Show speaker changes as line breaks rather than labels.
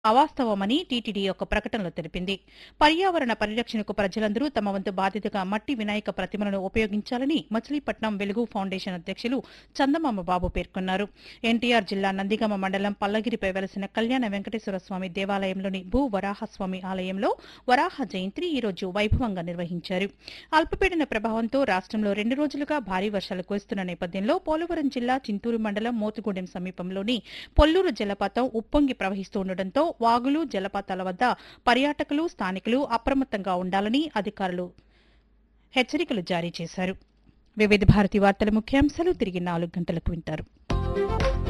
అవాస్తవమని TTD ఒక ప్రకటనలో తెలిపింది పర్యావరణ పరిరక్షణకు ప్రజలందరూ తమ వంతు బాధ్యతగా మట్టి వినాయక ప్రతిమలను ఉపయోగించాలని మచిలీపట్నం వెలుగు ఫౌండేషన్ అధ్యక్షులు చందమామ బాబు పేర్కొన్నారు ఎన్టీఆర్ జిల్లా నందిగామ మండలం పల్లగిరిపై వెలసిన కళ్యాణ వెంకటేశ్వర స్వామి దేవాలయంలోని భూ వరాహస్వామి ఆలయంలో వరాహ జయంతి ఈ రోజు వైభవంగా నిర్వహించారు అల్పపీడన ప్రభావంతో రాష్ట్రంలో రెండు రోజులుగా భారీ వర్షాలు కురుస్తున్న నేపథ్యంలో పోలవరం జిల్లా చింతూరు మండలం మోతుగూడెం సమీపంలోని పొల్లూరు జలపాతం ఉప్పొంగి ప్రవహిస్తూ ఉండడంతో వాగులు జలపాతాల వద్ద పర్యాటకులు స్థానికులు అప్రమత్తంగా ఉండాలని అధికారులు హెచ్చరికలు జారీ చేశారు వివిధ భారతి వార్తల ముఖ్యాంశాలు తిరిగి నాలుగు గంటలకు వింటారు